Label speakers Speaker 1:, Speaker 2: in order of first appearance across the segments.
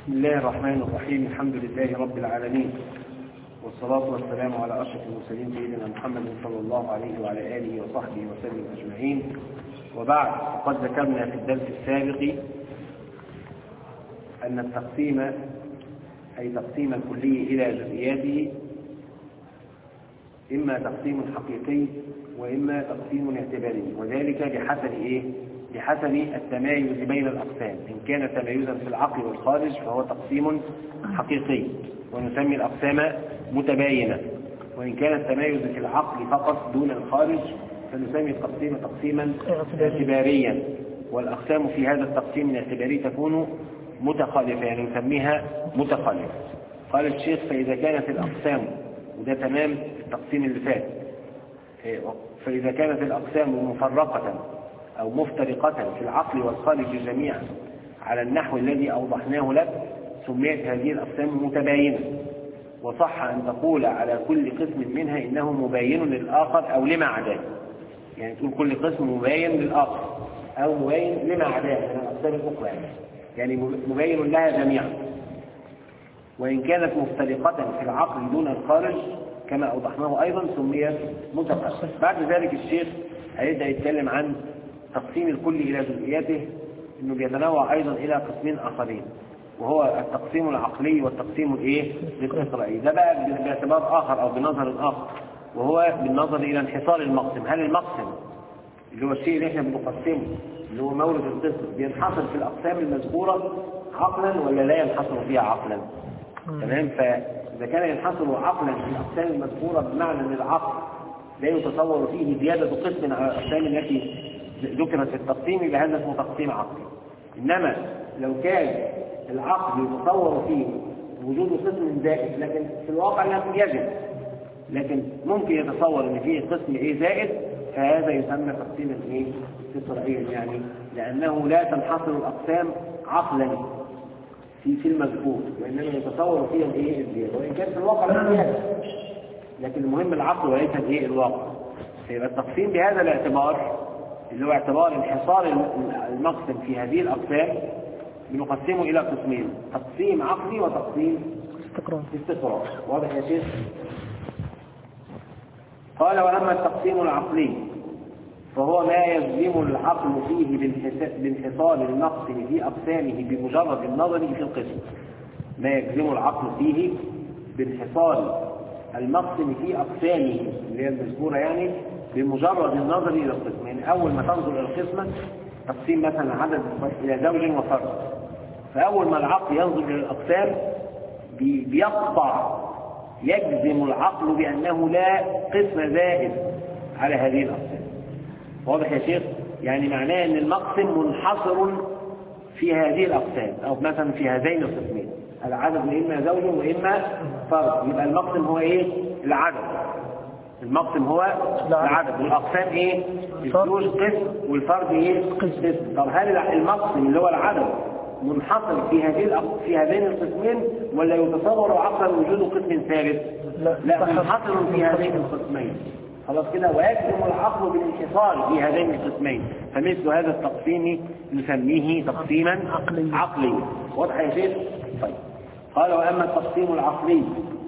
Speaker 1: بسم الله الرحمن الرحيم الحمد لله رب العالمين والصلاة والسلام على أشرف المرسلين سيدنا محمد صلى الله عليه وعلى آله وصحبه وسلم أجمعين وبعد فقد ذكرنا في الدرس السابق أن التقسيم أي تقسيم الكلي إلى جزئياته إما تقسيم حقيقي وإما تقسيم اعتباري وذلك بحسب إيه؟ بحسب التمايز بين الأقسام إن كان تمايزا في العقل والخارج فهو تقسيم حقيقي ونسمي الأقسام متباينة وإن كان التمايز في العقل فقط دون الخارج فنسمي التقسيم تقسيما اعتباريا والأقسام في هذا التقسيم الاعتباري تكون متخالفة يعني نسميها متخالفة قال الشيخ فإذا كانت الأقسام وده تمام التقسيم اللي فات فإذا كانت الأقسام مفرقة أو مفترقة في العقل والخارج جميعا على النحو الذي أوضحناه لك سميت هذه الأقسام متباينة وصح أن تقول على كل قسم منها إنه مباين للآخر أو لما عداه يعني تقول كل قسم مباين للآخر أو مباين لما عداه من الأقسام الأخرى يعني. يعني مباين لها جميعا وإن كانت مفترقة في العقل دون الخارج كما أوضحناه أيضا سميت متقسم بعد ذلك الشيخ هيبدأ يتكلم عن تقسيم الكل إلى جزئياته إنه بيتنوع أيضا إلى قسمين آخرين وهو التقسيم العقلي والتقسيم الايه الاقرائي ده بقى باعتبار آخر أو بنظر آخر وهو بالنظر إلى انحصار المقسم هل المقسم اللي هو الشيء اللي احنا بنقسمه اللي هو مورد القسم بينحصر في الأقسام المذكورة عقلا ولا لا ينحصر فيها عقلا تمام فإذا كان ينحصر عقلا في الأقسام المذكورة بمعنى أن العقل لا يتصور فيه زيادة قسم على الأقسام التي ذكرت في التقسيم يبقى هذا اسمه تقسيم عقلي إنما لو كان العقل يتصور فيه وجود قسم زائد لكن في الواقع لم يجد لكن ممكن يتصور ان فيه قسم ايه زائد فهذا يسمى تقسيما ايه فطريا يعني لانه لا تنحصر الاقسام عقلا في في المذكور وانما يتصور فيها الايه الزياده وان كان في الواقع لم يجد لكن المهم العقل وليس الايه الواقع فيبقى التقسيم بهذا الاعتبار اللي هو اعتبار انحصار المقسم في هذه الأقسام بنقسمه إلى قسمين تقسيم عقلي وتقسيم
Speaker 2: استقرار
Speaker 1: استقرار واضح يا شيخ قال وأما التقسيم العقلي فهو ما يلزم العقل فيه بانحصار المقسم في أقسامه بمجرد النظر في القسم ما يلزم العقل فيه بانحصار المقسم في أقسامه اللي هي المذكورة يعني بمجرد النظر إلى القسم يعني أول ما تنظر إلى القسمة تقسيم مثلا عدد إلى زوج وفرد فأول ما العقل ينظر إلى الأقسام بيقطع يجزم العقل بأنه لا قسم زائد على هذه الأقسام واضح يا شيخ يعني معناه أن المقسم منحصر في هذه الأقسام أو مثلا في هذين القسمين العدد إما زوج وإما فرد يبقى المقسم هو إيه العدد المقسم هو العدد والاقسام ايه الزوج قسم والفرد ايه قسم طب هل المقسم اللي هو العدد منحصر في هذه في هذين القسمين ولا يتصور عقلا وجود قسم ثالث
Speaker 2: لا,
Speaker 1: لا منحصر في هذين القسمين خلاص كده ويجزم العقل بالانحصار في هذين القسمين فمثل هذا التقسيم نسميه تقسيما
Speaker 2: عقلي
Speaker 1: عقلي واضح يا شيخ طيب قال واما التقسيم العقلي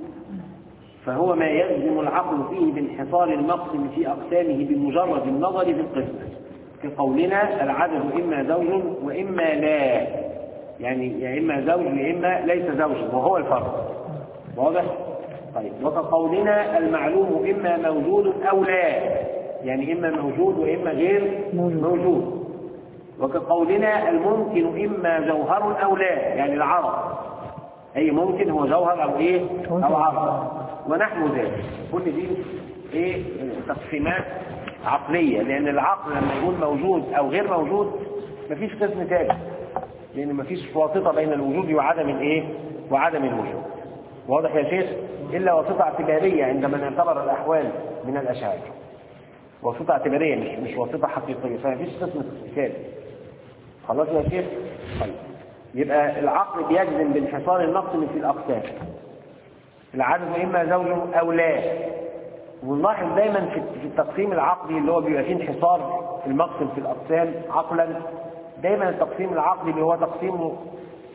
Speaker 1: فهو ما يلزم العقل فيه بانحصار المقسم في أقسامه بمجرد النظر في القسم كقولنا العدد إما زوج وإما لا يعني يا إما زوج وإما ليس زوج وهو الفرد واضح؟ طيب وكقولنا المعلوم إما موجود أو لا يعني إما موجود وإما غير
Speaker 2: موجود.
Speaker 1: موجود وكقولنا الممكن إما جوهر أو لا يعني العرض أي ممكن هو جوهر أو إيه أو عرض ونحو ذلك كل دي ايه تقسيمات عقلية لأن العقل لما يكون موجود أو غير موجود مفيش قسم ثالث لأن مفيش واسطة بين الوجود وعدم الايه وعدم الوجود واضح يا شيخ إلا واسطة اعتبارية عندما نعتبر الأحوال من الأشعار واسطة اعتبارية مش مش واسطة حقيقية فمفيش قسم ثالث خلاص يا شيخ طيب يبقى العقل بيجزم بانحصار المقسم في الأقسام العدد إما زوج أو لا ونلاحظ دايما في التقسيم العقلي اللي هو بيبقى فيه انحصار في المقسم في الأقسام عقلا دايما التقسيم العقلي اللي هو تقسيم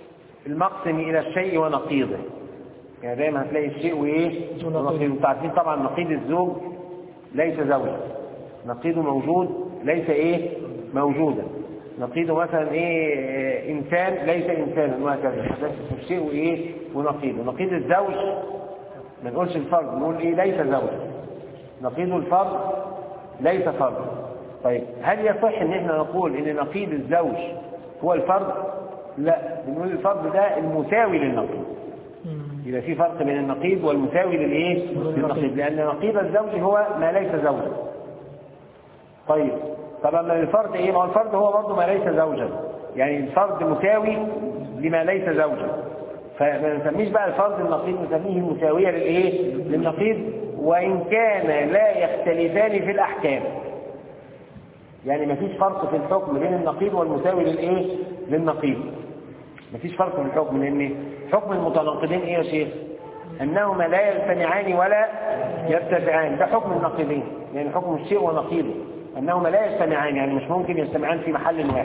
Speaker 1: المقسم إلى الشيء ونقيضه يعني دايما هتلاقي الشيء وإيه
Speaker 2: ونقيضه.
Speaker 1: ونقيضه انتوا عارفين طبعا نقيض الزوج ليس زوجا نقيضه موجود ليس إيه موجودا نقيضه مثلا إيه آه، إنسان ليس إنسانا وهكذا هتلاقي الشيء وإيه ونقيضه نقيض الزوج ما نقولش الفرد نقول إيه ليس زوجا نقيض الفرد ليس فرد طيب هل يصح ان احنا نقول ان نقيض الزوج هو الفرد لا بنقول الفرد ده المساوي للنقيض
Speaker 2: مم.
Speaker 1: يبقى في فرق بين النقيض والمساوي للايه للنقيض لان نقيض الزوج هو ما ليس زوجا طيب طب اما الفرد ايه ما هو الفرد هو برضه ما ليس زوجا يعني الفرد مساوي لما ليس زوجا فما نسميش بقى الفرد النقيض نسميه مساوية للايه للنقيض وان كان لا يختلفان في الاحكام يعني مفيش فرق في الحكم بين النقيض والمساوي للايه للنقيض مفيش فرق في الحكم لان حكم المتناقضين ايه يا شيخ انهما لا يجتمعان ولا يرتفعان ده حكم النقيضين يعني حكم الشيء ونقيضه انهما لا يجتمعان يعني مش ممكن يجتمعان في محل واحد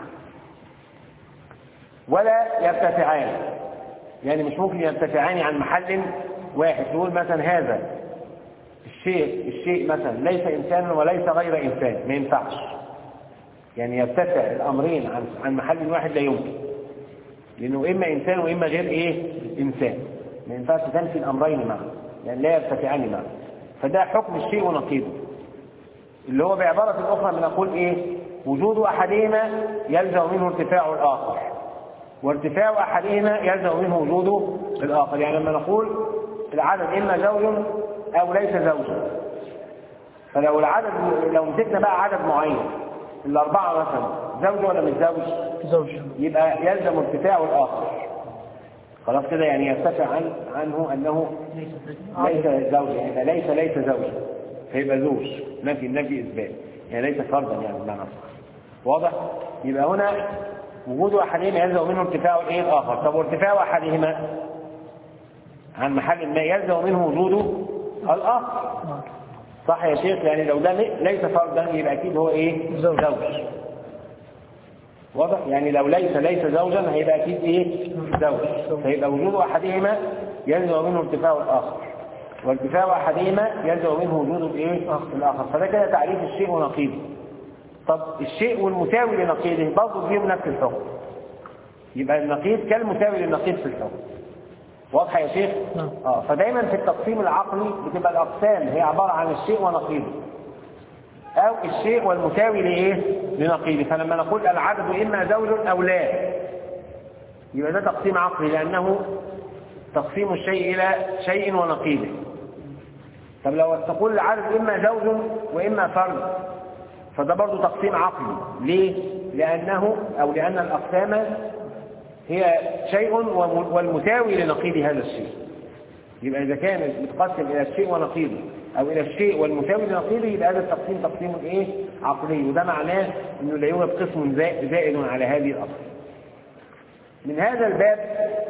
Speaker 1: ولا يرتفعان يعني مش ممكن يرتفعان عن محل واحد تقول مثلا هذا الشيء الشيء مثلا ليس انسانا وليس غير انسان ما ينفعش يعني يرتفع الامرين عن عن محل واحد لا يمكن لانه اما انسان واما غير ايه انسان ما ينفعش تنفي الامرين معا يعني لا يرتفعان معا فده حكم الشيء ونقيضه اللي هو بعبارة أخرى بنقول إيه وجود أحدهما يلزم منه ارتفاع الآخر وارتفاع أحدهما يلزم منه وجوده الآخر يعني لما نقول العدد إما زوج أو ليس زوجا فلو العدد لو مسكنا بقى عدد معين الأربعة مثلا زوج ولا مش زوج
Speaker 2: زوج
Speaker 1: يبقى يلزم ارتفاع الآخر خلاص كده يعني يرتفع عن عنه أنه ليس زوجا يعني ليس ليس زوجا فيبقى زوج نفي نفي إثبات يعني ليس فردا يعني بمعنى أصح واضح يبقى هنا وجود أحدهما يلزم منه ارتفاع الإيه الآخر طب وارتفاع أحدهما عن محل ما يلزم منه وجوده الآخر
Speaker 2: نعم.
Speaker 1: صح يا شيخ يعني لو ده ليس فردا يبقى أكيد هو إيه
Speaker 2: زوج.
Speaker 1: زوج واضح يعني لو ليس ليس زوجا هيبقى أكيد إيه زوج فيبقى وجود أحدهما يلزم منه ارتفاع الآخر وارتفاع أحدهما يلزم منه وجود الإيه الآخر فده كده تعريف الشيء ونقيضه طب الشيء والمساوي لنقيضه برضه فيهم نفس الحكم يبقى النقيض كالمساوي للنقيض في الحكم واضحه يا شيخ
Speaker 2: نعم.
Speaker 1: اه فدايما في التقسيم العقلي بتبقى الاقسام هي عباره عن الشيء ونقيضه او الشيء والمساوي لايه لنقيضه فلما نقول العدد اما زوج او لا يبقى ده تقسيم عقلي لانه تقسيم الشيء الى شيء ونقيضه طب لو تقول العدد اما زوج واما فرد فده برضه تقسيم عقلي ليه لانه او لان الاقسام هي شيء وم- والمساوي لنقيض هذا الشيء يبقى إذا كانت بتقسم إلى الشيء ونقيضه أو إلى الشيء والمساوي لنقيضه يبقى هذا التقسيم تقسيم إيه؟ عقلي وده معناه إنه لا يوجد قسم زا- زائد على هذه الأصل من هذا الباب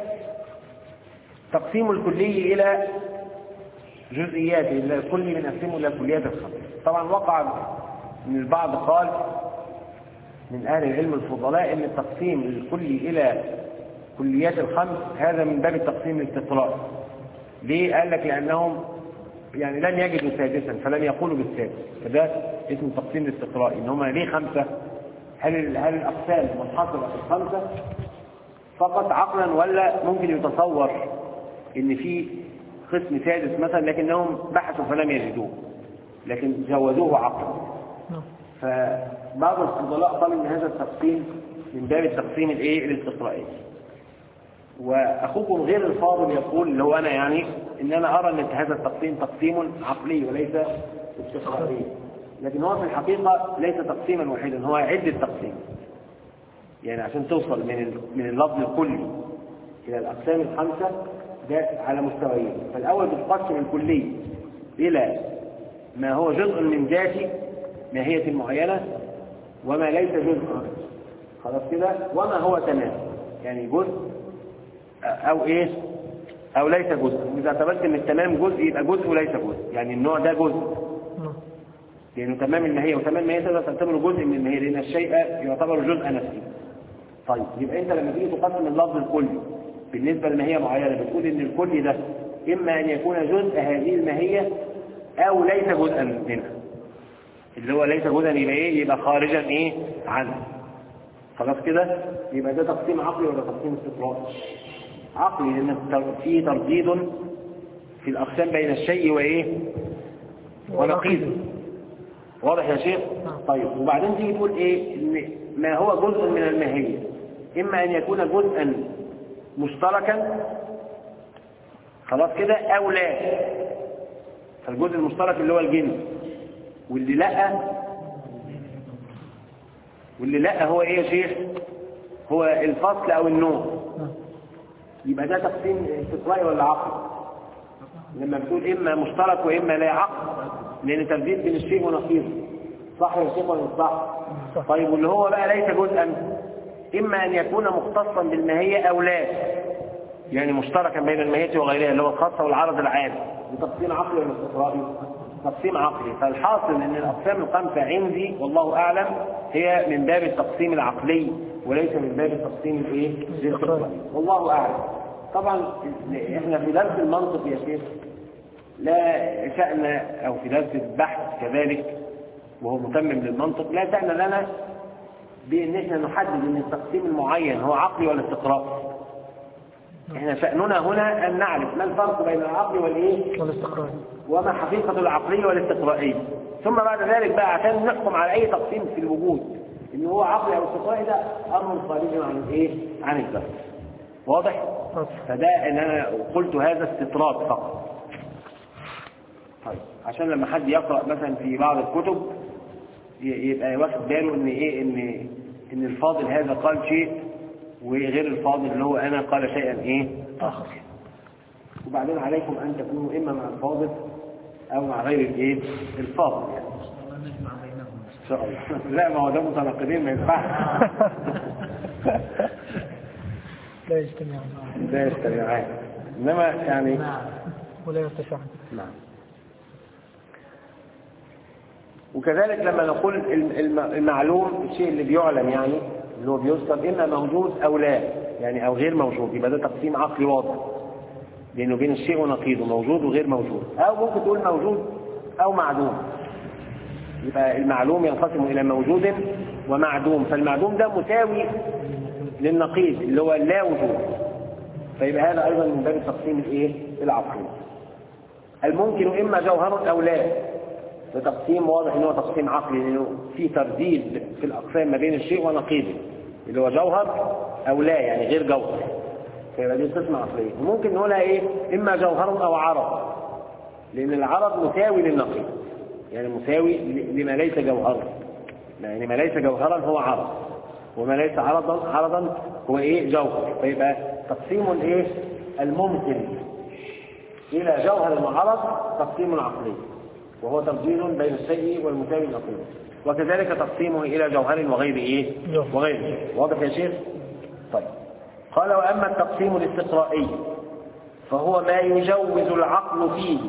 Speaker 1: تقسيم الكلي إلى جزئياته إلى الكل بنقسمه إلى الكليات الخمس طبعا وقع من البعض قال من أهل العلم الفضلاء أن التقسيم الكلي إلى كليات الخمس هذا من باب التقسيم الاستقرائي ليه؟ قال لك لأنهم يعني لم يجدوا سادسا فلم يقولوا بالسادس فده اسمه تقسيم الاستقرائي إن هم ليه خمسة؟ هل ال- هل الأقسام منحصرة في الخمسة فقط عقلا ولا ممكن يتصور إن في قسم سادس مثلا لكنهم بحثوا فلم يجدوه لكن جوزوه عقلا
Speaker 2: نعم.
Speaker 1: فبعض الفضلاء قال ان هذا التقسيم من باب التقسيم الايه الاستقرائي واخوكم غير الفاضل يقول اللي هو انا يعني ان انا ارى ان هذا التقسيم تقسيم عقلي وليس استقرائي لكن هو في الحقيقه ليس تقسيما واحدا هو عده تقسيم يعني عشان توصل من ال- من اللفظ الكلي الى الاقسام الخمسه ده على مستويين فالاول بتقسم الكلي الى ما هو جزء من ذات ماهية معينة وما ليس جزء خلاص كده وما هو تمام يعني جزء أو إيه أو ليس جزء إذا اعتبرت إن التمام جزء يبقى جزء وليس جزء يعني النوع ده جزء
Speaker 2: نعم.
Speaker 1: لأنه تمام الماهية وتمام الماهية تقدر تعتبره جزء من الماهية لأن الشيء يعتبر جزء نفسي طيب يبقى أنت لما تيجي تقسم اللفظ الكلي بالنسبة لماهية معينة بتقول إن الكل ده إما أن يكون جزء هذه الماهية أو ليس جزءا منها اللي هو ليس جزءا يبقى إيه يبقى خارجا إيه عنه خلاص كده يبقى ده تقسيم عقلي ولا تقسيم استطلاق عقلي لأن فيه ترديد في الأقسام بين الشيء وإيه ونقيضه واضح يا شيخ طيب وبعدين تيجي تقول ايه ان ما هو جزء من الماهيه اما ان يكون جزءا مشتركا خلاص كده او لا فالجزء المشترك اللي هو الجنس واللي لا واللي لا هو ايه يا شيخ هو الفصل او النوع يبقى ده تقسيم استقرائي ولا عقلي لما بتقول اما مشترك واما لا عقل لان تبديل بين الشيء ونقيضه صح يا شيخ ولا مش صح طيب واللي هو بقى ليس جزءا اما ان يكون مختصا بالماهيه او لا يعني مشتركا بين الماهيه وغيرها اللي هو الخاصه والعرض العام بتقسيم عقلي ولا استقرائي تقسيم عقلي فالحاصل ان الاقسام الخمسه عندي والله اعلم هي من باب التقسيم العقلي وليس من باب التقسيم الايه الاستقرائي والله اعلم طبعا احنا في درس المنطق يا شيخ لا شأن أو في درس البحث كذلك وهو متمم للمنطق لا شأن لنا بأن احنا نحدد أن التقسيم المعين هو عقلي ولا استقرائي احنا شأننا هنا أن نعرف ما الفرق بين العقل والإيه
Speaker 2: والاستقرار
Speaker 1: وما حقيقة العقلية والاستقرائية ثم بعد ذلك بقى عشان نحكم على أي تقسيم في الوجود إن هو عقلي أو استقرائي ده أمر خارج عن الإيه عن الدرس واضح؟ فده ان انا قلت هذا استطراد فقط طيب عشان لما حد يقرا مثلا في بعض الكتب ي- يبقى واخد باله ان ايه ان ان الفاضل هذا قال شيء وغير الفاضل اللي هو انا قال شيئا ايه اخر وبعدين عليكم ان تكونوا اما مع الفاضل او مع غير الايه الفاضل يعني ان شاء الله لا ما هو ده متناقضين ما ينفعش
Speaker 2: لا يجتمعون
Speaker 1: ده يستمعان انما يعني
Speaker 2: ولا يرتفعون
Speaker 1: نعم وكذلك لما نقول الم- الم- المعلوم الشيء اللي بيعلم يعني اللي هو بيذكر اما موجود او لا يعني او غير موجود يبقى ده تقسيم عقلي واضح بينه وبين الشيء ونقيضه موجود وغير موجود او ممكن تقول موجود او معدوم يبقى المعلوم ينقسم الى موجود ومعدوم فالمعدوم ده مساوي للنقيض اللي هو لا وجود فيبقى هذا ايضا من باب التقسيم الايه العقلي الممكن اما جوهر او لا ده تقسيم واضح ان هو تقسيم عقلي لانه في ترديد في الاقسام ما بين الشيء ونقيضه اللي هو جوهر او لا يعني غير جوهر فيبقى دي قسمه عقليه وممكن نقولها ايه اما جوهر او عرض لان العرض مساوي للنقيض يعني مساوي ل- لما ليس جوهرا يعني ما ليس جوهرا هو عرض وما ليس عرضا عرضا هو ايه جوهر فيبقى تقسيم الايه الممكن الى جوهر وعرض تقسيم عقلي وهو تبديل بين الشيء والمساوي النقيض وكذلك تقسيمه الى جوهر وغير ايه
Speaker 2: جوهر.
Speaker 1: وغير شيء واضح يا شيخ طيب قال واما التقسيم الاستقرائي فهو ما يجوز العقل فيه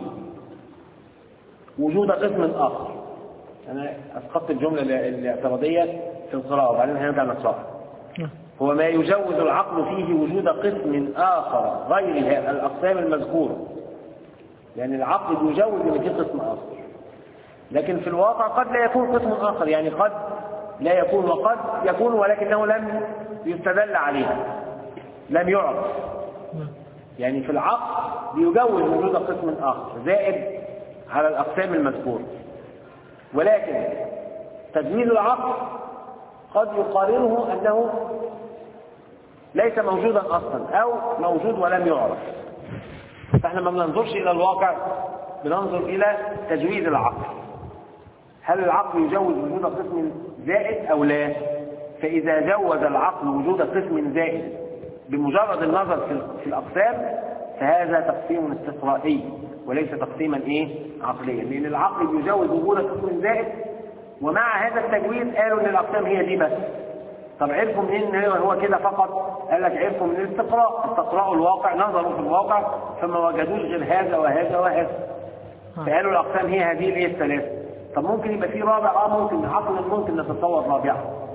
Speaker 1: وجود قسم اخر انا اسقطت الجمله ال- الاعتراضيه في القراءه وبعدين هنرجع نقراها
Speaker 2: نعم.
Speaker 1: هو ما يجوز العقل فيه وجود قسم آخر غير ه- الأقسام المذكورة يعني العقل يجوز أن في قسم آخر لكن في الواقع قد لا يكون قسم آخر يعني قد لا يكون وقد يكون ولكنه لم يستدل عليه لم يعرف
Speaker 2: نعم.
Speaker 1: يعني في العقل بيجوز وجود قسم آخر زائد على الأقسام المذكورة ولكن تجويز العقل قد يقارنه أنه ليس موجودا أصلا أو موجود ولم يعرف فإحنا ما بننظرش إلى الواقع بننظر إلى تجويز العقل هل العقل يجوز وجود قسم زائد أو لا فإذا جوز العقل وجود قسم زائد بمجرد النظر في في الأقسام فهذا تقسيم استقرائي وليس تقسيما إيه عقليا لأن العقل يجوز وجود قسم زائد ومع هذا التجويز قالوا ان الاقسام هي دي بس طب عرفوا منين ان هو كده فقط قال لك عرفوا من الاستقراء استقراء الواقع نظروا في الواقع فما وجدوش غير هذا وهذا وهذا فقالوا الاقسام هي هذه الايه الثلاثه طب ممكن يبقى في رابع اه ممكن عقلا ممكن نتصور رابعه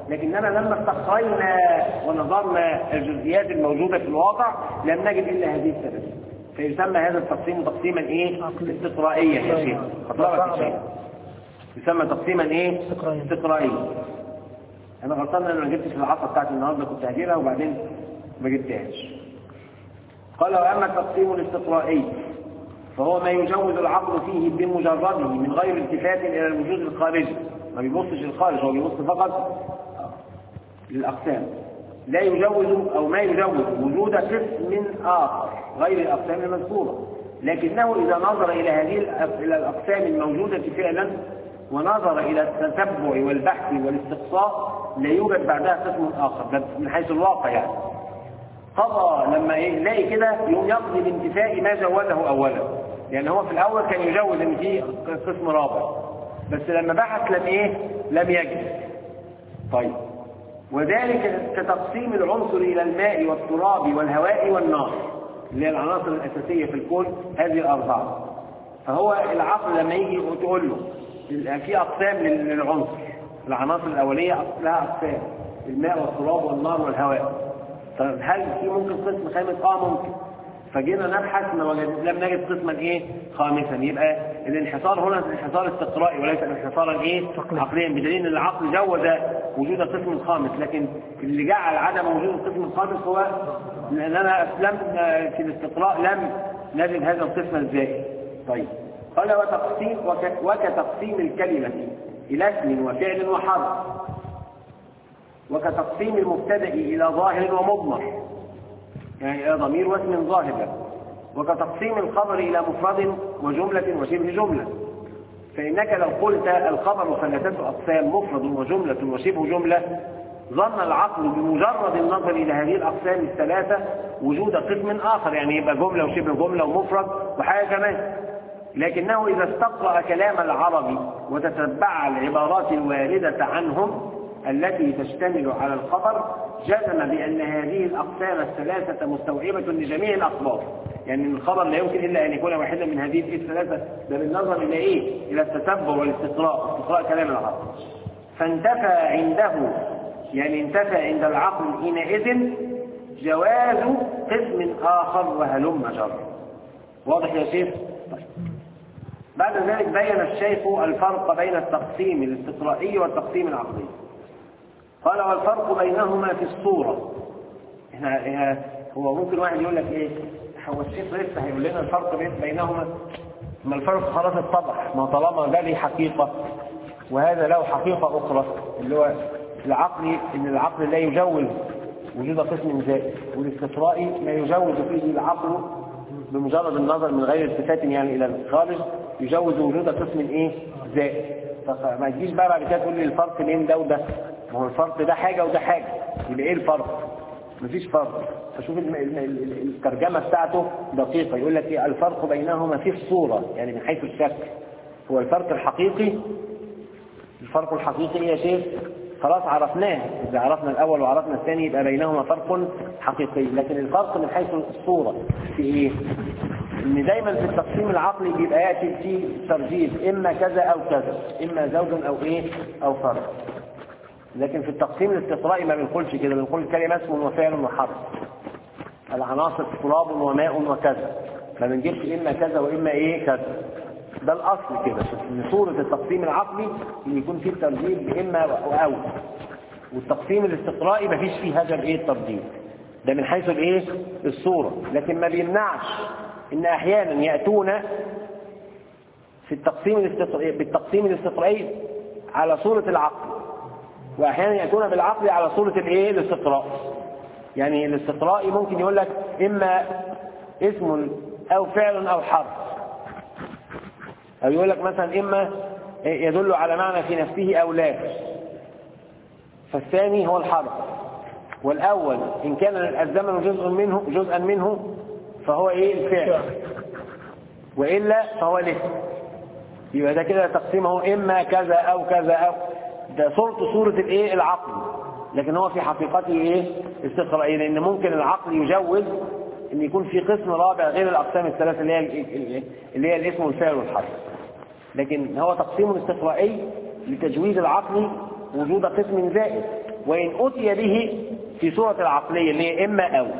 Speaker 1: لكننا لما استقرينا ونظرنا الجزئيات الموجودة في الواقع لم نجد إلا هذه الثلاثة فيسمى هذا التقسيم تقسيما إيه؟ استقرائيا يا شيخ خطرت يا شيخ يسمى تقسيما إيه؟
Speaker 2: استقرائيا.
Speaker 1: استقرائيا أنا غلطان إن أنا ما جبتش العصا بتاعتي النهارده كنت هجيبها وبعدين ما جبتهاش قال وأما التقسيم الاستقرائي فهو ما يجوز العقل فيه بمجرده من غير التفات إلى الوجود الخارجي ما بيبصش الخارج هو بيبص فقط للأقسام لا يجوز أو ما يجوز وجود قسم آخر غير الأقسام المذكورة لكنه إذا نظر إلى هذه الأ- إلى الأقسام الموجودة فعلا ونظر إلى التتبع والبحث والاستقصاء لا يوجد بعدها قسم آخر ده من حيث الواقع يعني قضى لما إيه- يلاقي كده يقوم يقضي بانتفاء ما جوزه اولا يعني هو في الاول كان يجوز ان في قسم رابع بس لما بحث لم ايه لم يجد طيب وذلك كتقسيم العنصر الى الماء والتراب والهواء والنار اللي هي العناصر الاساسيه في الكون هذه الاربعه فهو العقل لما يجي وتقول له في اقسام للعنصر العناصر الاوليه لها اقسام الماء والتراب والنار والهواء طيب هل في ممكن قسم خامس اه ممكن فجينا نبحث ما وجد لم نجد قسما ايه خامسا يبقى الانحصار هنا انحصار استقرائي وليس انحصارا ايه عقليا بدليل ان العقل جوز وجود قسم خامس لكن اللي جعل عدم وجود القسم الخامس هو لاننا لم في الاستقراء لم نجد هذا القسم الزائد طيب قال وتقسيم وك- وكتقسيم الكلمة إلى اسم وفعل وحرف وكتقسيم المبتدأ إلى ظاهر ومضمر يعني إلى ضمير واسم ظاهر وكتقسيم الخبر إلى مفرد وجملة وشبه جملة فإنك لو قلت الخبر ثلاثة أقسام مفرد وجملة وشبه جملة ظن العقل بمجرد النظر إلى هذه الأقسام الثلاثة وجود قسم آخر يعني يبقى جملة وشبه جملة ومفرد وحاجة كمان لكنه إذا استقرأ كلام العرب وتتبع العبارات الواردة عنهم التي تشتمل على الخبر جزم بأن هذه الأقسام الثلاثة مستوعبة لجميع الأخبار يعني الخبر لا يمكن إلا أن يكون واحدا من هذه الثلاثة ده بالنظر إلى إيه؟ إلى التتبع والاستقراء استقراء كلام العرب فانتفى عنده يعني انتفى عند العقل حينئذ جواز قسم آخر وهلم جر واضح يا شيخ؟ طيب. بعد ذلك بين الشيخ الفرق بين التقسيم الاستقرائي والتقسيم العقلي قال والفرق بينهما في الصورة احنا إحنا- هو ممكن واحد يقول لك ايه هو الشيخ لسه هيقول لنا الفرق بين بينهما ما الفرق خلاص اتضح ما طالما ده ليه حقيقة وهذا له حقيقة أخرى اللي هو العقل إن العقل لا يجوز وجود قسم زائد والاستقرائي ما يجوز فيه العقل بمجرد النظر من غير التفات يعني إلى الخارج يجوز وجود قسم إيه زائد فما تجيش بقى بعد كده تقول لي الفرق بين ده وده ما هو الفرق ده حاجة وده حاجة يبقى إيه الفرق؟ مفيش فرق فشوف الم- الم- ال- الترجمة بتاعته دقيقة يقول لك إيه الفرق بينهما في الصورة يعني من حيث الشكل هو الفرق الحقيقي الفرق الحقيقي إيه يا شيخ خلاص عرفناه إذا عرفنا الأول وعرفنا الثاني يبقى بينهما فرق حقيقي لكن الفرق من حيث الصورة في إيه إن دايما في التقسيم العقلي بيبقى يأتي فيه ترجيح إما كذا أو كذا إما زوج أو إيه أو فرد لكن في التقسيم الاستقرائي ما بنقولش كده بنقول كلمة اسم وفعل وحرف العناصر تراب وماء وكذا ما بنجيبش إما كذا وإما إيه كذا ده الأصل كده إن صورة التقسيم العقلي إن يكون فيه الترجيح بإما وأو والتقسيم الاستقرائي ما فيش فيه هذا الإيه الترجيح ده من حيث الإيه الصورة لكن ما بيمنعش إن أحيانا يأتون في التقسيم الاستقرائي بالتقسيم الاستقرائي على صورة العقل واحيانا ياتون بالعقل على صوره الايه الاستقراء يعني الاستقرائي ممكن يقول لك اما اسم او فعل او حرف او يقول لك مثلا اما يدل على معنى في نفسه او لا فالثاني هو الحرف والاول ان كان الزمن جزء منه جزءا منه فهو ايه الفعل والا فهو الاسم يبقى ده كده تقسيمه اما كذا او كذا او ده صورته صورة الايه العقل لكن هو في حقيقته ايه استقرائي لان ممكن العقل يجوز ان يكون في قسم رابع غير الاقسام الثلاثه اللي هي اللي هي الاسم والفعل والحرف لكن هو تقسيم استقرائي لتجويز العقل وجود قسم زائد وإن أتي به في صورة العقلية اللي هي إما أو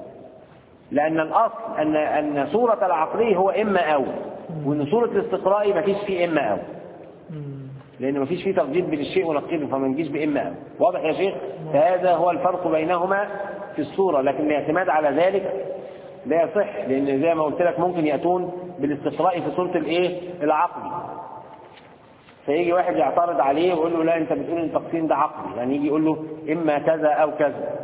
Speaker 1: لأن الأصل أن أن صورة العقلية هو إما أو وإن صورة الاستقراء ما فيش فيه إما أو
Speaker 2: مم.
Speaker 1: لأن ما فيش فيه تقدير بين الشيء ونقيضه فما نجيش بإما أو واضح يا شيخ فهذا هو الفرق بينهما في الصورة لكن الاعتماد على ذلك لا يصح لأن زي ما قلت لك ممكن يأتون بالاستقراء في صورة الإيه العقل فيجي واحد يعترض عليه ويقول له لا أنت بتقول إن التقسيم ده عقلي يعني يجي يقول له إما كذا أو كذا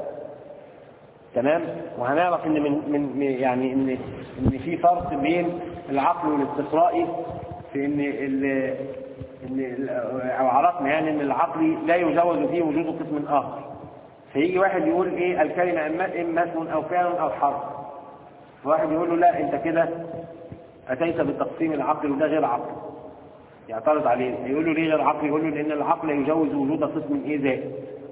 Speaker 1: تمام وهنعرف ان من من يعني ان ان في فرق بين العقل والاستقراء في ان ال ان ال- او عرفنا يعني ان العقل لا يجوز فيه وجود قسم اخر فيجي واحد يقول ايه الكلمه اما اما اسم او فعل او حرف فواحد يقول له لا انت كده اتيت بتقسيم العقل وده غير عقل يعترض عليه يقول له ليه غير عقل يقول له لان العقل يجوز وجود قسم ايه زائد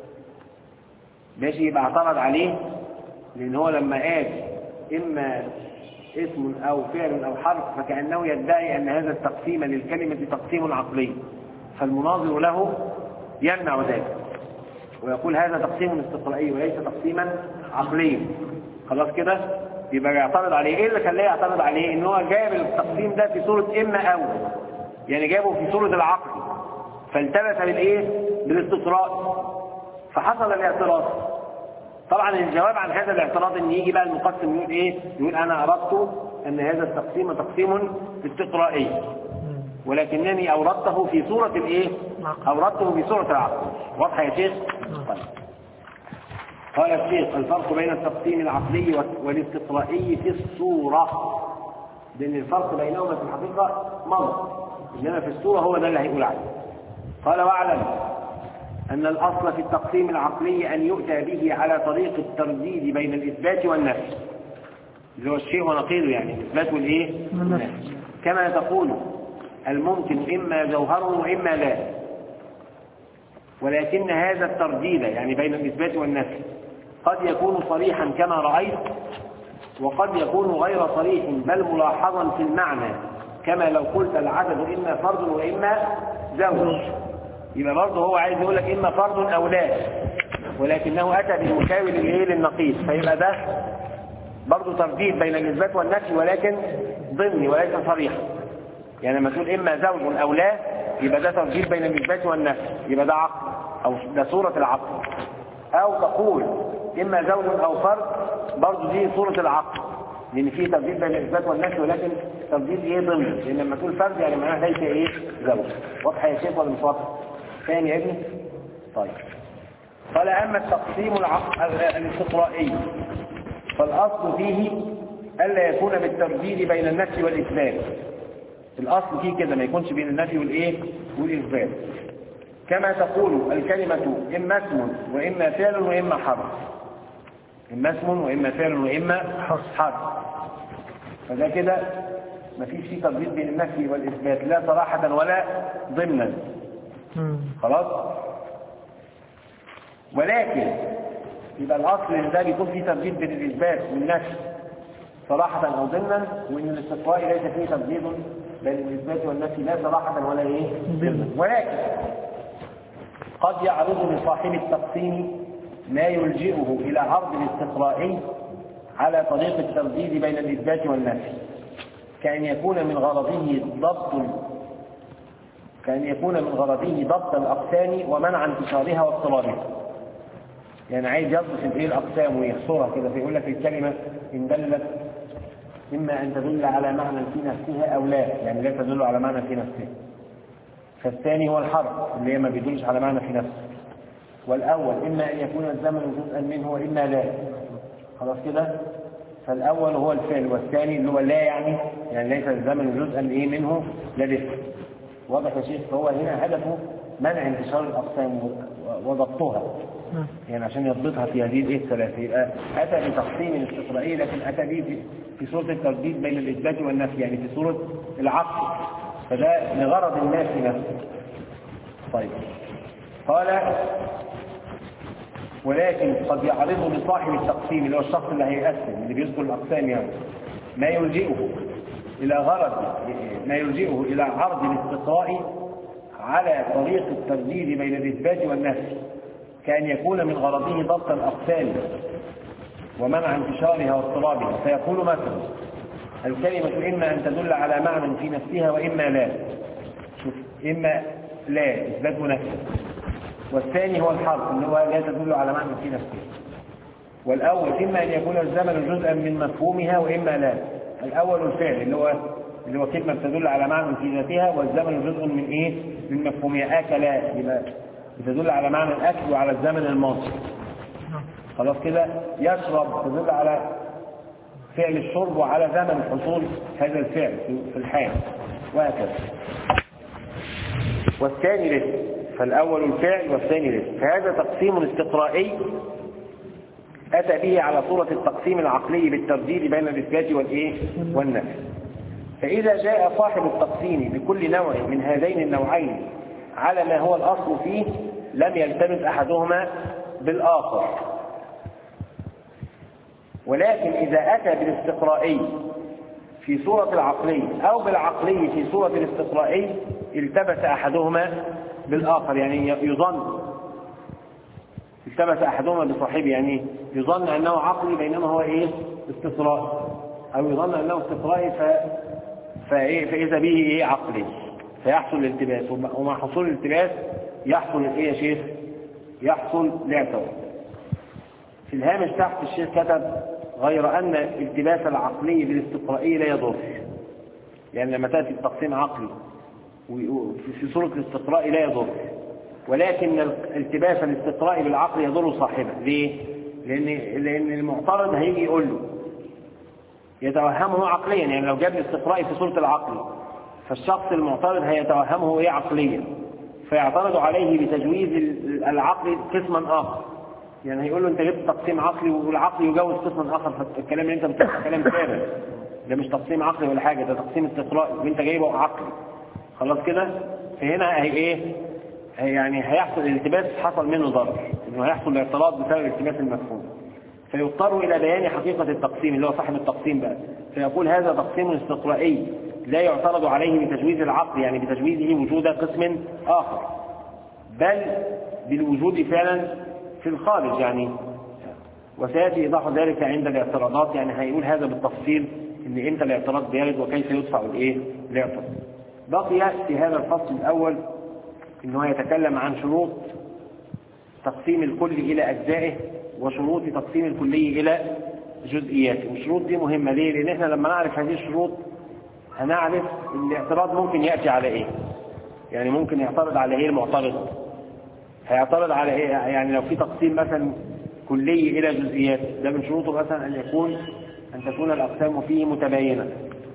Speaker 1: ماشي يبقى اعترض عليه لأن هو لما قال إما اسم أو فعل أو حرف فكأنه يدعي أن هذا التقسيم للكلمة تقسيم عقلي فالمناظر له يمنع ذلك ويقول هذا تقسيم استقرائي وليس تقسيما عقليا خلاص كده يبقى يعترض عليه ايه اللي خلاه يعترض عليه ان هو جايب التقسيم ده في صورة اما او يعني جابه في صورة العقل فالتبس بالايه بالاستقراء فحصل الاعتراض طبعا الجواب عن هذا الاعتراض ان يجي بقى المقسم يقول ايه يقول انا اردت ان هذا التقسيم تقسيم استقرائي
Speaker 2: مم.
Speaker 1: ولكنني اوردته في صورة الايه
Speaker 2: العقل.
Speaker 1: اوردته في صورة العقل واضحة يا شيخ طيب قال الشيخ الفرق بين التقسيم العقلي والاستقرائي في الصورة لأن الفرق بينهما في الحقيقة منطق إنما في الصورة هو ده اللي هيقول عليه قال واعلم أن الأصل في التقسيم العقلي أن يؤتى به على طريق الترديد بين الإثبات والنفي اللي هو الشيء ونقيضه يعني الإثبات والإيه؟
Speaker 2: والنفي.
Speaker 1: كما تقول الممكن إما جوهر وإما لا ولكن هذا الترديد يعني بين الإثبات والنفي قد يكون صريحا كما رأيت وقد يكون غير صريح بل ملاحظا في المعنى كما لو قلت العدد إما فرد وإما زوج يبقى برضه هو عايز يقول لك إما فرد أو لا ولكنه أتى بالمكاول الإيه للنقيض فيبقى ده برضه ترديد بين الإثبات والنفي ولكن ضمني وليس صريحا يعني لما تقول إما زوج أو لا يبقى ده ترديد بين الإثبات والنفي يبقى ده عقل أو ده صورة العقل أو تقول إما زوج أو فرد برضه دي صورة العقل لأن في ترديد بين الإثبات والنفي ولكن ترديد إيه ضمن لأن لما تقول فرد يعني معناها ليس إيه زوج واضحة يا شيخ ولا مش واضحة؟ ثاني يا ابني؟ طيب قال أما التقسيم العق- الاستقرائي فالأصل فيه ألا يكون بالترديد بين النفي والإثبات الأصل فيه كده ما يكونش بين النفي والإيه والإثبات كما تقول الكلمة إما اسم وإما فعل وإما حرف إما اسم وإما فعل وإما حرف فده كده ما فيش فيه ترديد بين النفي والإثبات لا صراحة ولا ضمنا
Speaker 2: مم.
Speaker 1: خلاص ولكن يبقى الاصل ان ده بيكون فيه ترديد بين الاثبات والنفي صراحة او ضمنا وان الاستقراء ليس فيه ترديد بين الاثبات والنفي لا صراحة ولا ايه ضمنا ولكن قد يعرض لصاحب التقسيم ما يلجئه الى عرض الاستقرائي على طريق الترديد بين الاثبات والنفي كأن يكون من غرضه ضبط كأن يكون من غرضه ضبط الأقسام ومنع انتشارها واضطرابها يعني عايز يضبط الايه الأقسام ويحصرها كده فيقول لك الكلمة إن دلت إما أن تدل على معنى في نفسها أو لا يعني لا تدل على معنى في نفسها فالثاني هو الحرف اللي هي ما بيدلش على معنى في نفسه والأول إما أن يكون الزمن جزءا منه وإما لا خلاص كده فالأول هو الفعل والثاني اللي هو لا يعني يعني ليس الزمن جزءا إيه منه لا الاسم واضح يا شيخ فهو هنا هدفه منع انتشار الأقسام و- وضبطها
Speaker 2: مم.
Speaker 1: يعني عشان يضبطها في هذه الايه الثلاثه يبقى اتى بتقسيم الاستقرائي لكن اتى به في- في صوره الترديد بين الاثبات والنفي يعني في صوره العقل فده لغرض الناس نفسه طيب قال ولكن قد يعرض لصاحب التقسيم اللي هو الشخص اللي هيقسم اللي بيذكر الاقسام يعني ما يلجئه الى غرض ما يلجئه الى عرض الاستقراء على طريق الترديد بين الاثبات والنفي كأن يكون من غرضه ضبط الأقسام ومنع انتشارها واضطرابها فيقول مثلا الكلمة إما أن تدل على معنى في نفسها وإما لا شوف إما لا إثبات ونفي والثاني هو الحرف اللي هو لا تدل على معنى في نفسها والأول إما أن يكون الزمن جزءا من مفهومها وإما لا الأول الفعل اللي هو اللي هو كلمة تدل على معنى في ذاتها والزمن جزء من إيه؟ من مفهومها أكل يبقى بتدل على معنى الأكل وعلى الزمن الماضي خلاص كده يشرب تدل على فعل الشرب وعلى زمن حصول هذا الفعل في الحال وهكذا والثاني لسه فالأول الفعل والثاني لسه فهذا تقسيم استقرائي أتى به على صورة التقسيم العقلي بالترديد بين الإثبات والإيه والنفي فإذا جاء صاحب التقسيم بكل نوع من هذين النوعين على ما هو الأصل فيه لم يلتمس أحدهما بالآخر ولكن إذا أتى بالاستقرائي في صورة العقلي أو بالعقلي في صورة الاستقرائي التبس أحدهما بالآخر يعني يظن التبس أحدهما بصاحبه يعني يظن أنه عقلي بينما هو إيه استقرائي أو يظن أنه استقرائي ف... فإيه فإذا به إيه عقلي فيحصل الالتباس ومع حصول الالتباس يحصل إيه يا شيخ يحصل الاعتراض في الهامش تحت الشيخ كتب غير أن التباس العقلي بالاستقرائي لا يضر يعني لما تأتي التقسيم عقلي في صورة الاستقراء لا يضر ولكن التباس الاستقراء بالعقل يضر صاحبه ليه؟ لأن لأن المعترض هيجي يقول له يتوهمه عقليا يعني لو جاب الاستقراء في صورة العقل فالشخص المعترض هيتوهمه ايه عقليا فيعترض عليه بتجويز العقل قسما آخر يعني هيقول له انت جبت تقسيم عقلي والعقل يجوز قسما آخر فالكلام اللي انت بتقول كلام فارغ ده مش تقسيم عقلي ولا حاجة ده تقسيم استقرائي وانت جايبه عقلي خلاص كده فهنا هي ايه هي يعني هيحصل الالتباس حصل منه ضرر انه هيحصل الاعتراض بسبب التباس المفهوم فيضطر الى بيان حقيقة التقسيم اللي هو صاحب التقسيم بقى فيقول هذا تقسيم استقرائي لا يعترض عليه بتجويز العقل يعني بتجويزه وجود قسم آخر بل بالوجود فعلا في الخارج يعني وسيأتي إيضاح ذلك عند الاعتراضات يعني هيقول هذا بالتفصيل ان امتى الاعتراض بيرد وكيف يدفع الايه الاعتراض بقي في هذا الفصل الاول انه يتكلم عن شروط تقسيم الكل الى اجزائه وشروط تقسيم الكلي الى جزئياته والشروط دي مهمه ليه لان احنا لما نعرف هذه الشروط هنعرف الاعتراض ممكن ياتي على ايه يعني ممكن يعترض على ايه المعترض هيعترض على ايه يعني لو في تقسيم مثلا كلي الى جزئيات ده من شروطه مثلا ان يكون أن تكون الأقسام فيه متباينة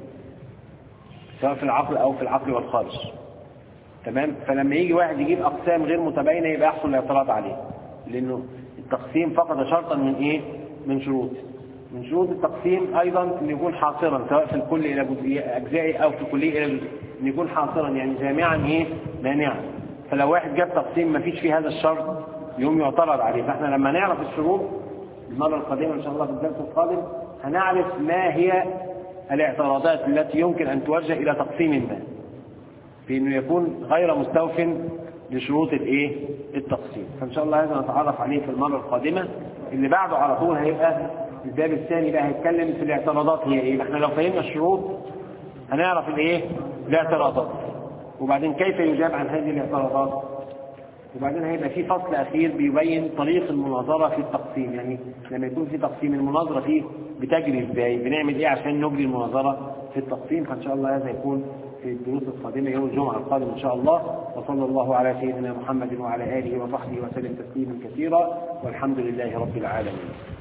Speaker 1: سواء في العقل أو في العقل والخارج تمام فلما يجي واحد يجيب أقسام غير متباينة يبقى يحصل الاعتراض عليه لأنه التقسيم فقد شرطا من إيه من شروط من شروط التقسيم أيضا أن يكون حاصرا سواء في الكل إلى أجزائي أو في الكلية إلى أن يكون حاصرا يعني جامعا إيه مانعا فلو واحد جاب تقسيم ما فيش فيه هذا الشرط يوم يعترض عليه فاحنا لما نعرف الشروط المرة القادمة إن شاء الله في الدرس القادم هنعرف ما هي الاعتراضات التي يمكن أن توجه إلى تقسيم ما في أنه يكون غير مستوف لشروط الايه التقسيم فإن شاء الله هذا نتعرف عليه في المرة القادمة اللي بعده على طول هيبقى الباب الثاني بقى هيتكلم في الاعتراضات هي ايه احنا لو فهمنا الشروط هنعرف الايه الاعتراضات وبعدين كيف يجاب عن هذه الاعتراضات وبعدين هيبقى في فصل أخير بيبين طريق المناظرة في التقسيم يعني لما يكون في تقسيم المناظرة فيه بتجري ازاي بنعمل ايه عشان نجري المناظرة في التقسيم فإن شاء الله هذا يكون في الدروس القادمة يوم الجمعة القادم إن شاء الله وصلى الله على سيدنا محمد وعلى آله وصحبه وسلم تسليما كثيرا والحمد لله رب العالمين